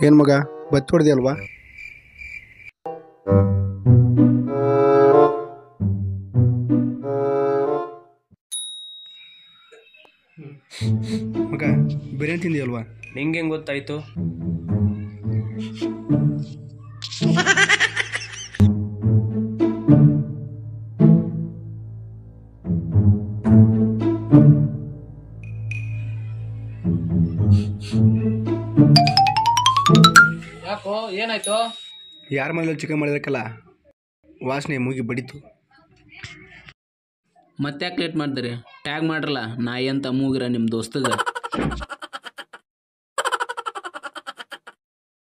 ಏನು ಮಗ ಬತ್ತು ಹೊಡೆದಿಯಲ್ವಾ ಮಗ ಬಿರಿಯಾನಿ ತಿಂದಿಯಲ್ವಾ ನಿಂಗೆ ಹೆಂಗೆ ಗೊತ್ತಾಯ್ತು ಯಾಕೋ ಏನಾಯ್ತು ಯಾರ ಮನೇಲಿ ಚಿಕನ್ ಮಾಡಿದಕ್ಕಲ್ಲ ವಾಸನೆ ಮೂಗಿ ಬಡಿತು ಮತ್ತೆ ಯಾಕೆ ಲೇಟ್ ಮಾಡ್ತೀರಿ ಟ್ಯಾಗ್ ಮಾಡ್ರಲ್ಲ ನಾಯಿ ಅಂತ ಮೂಗಿರ ನಿಮ್ಮ ದೋಸ್ತಗ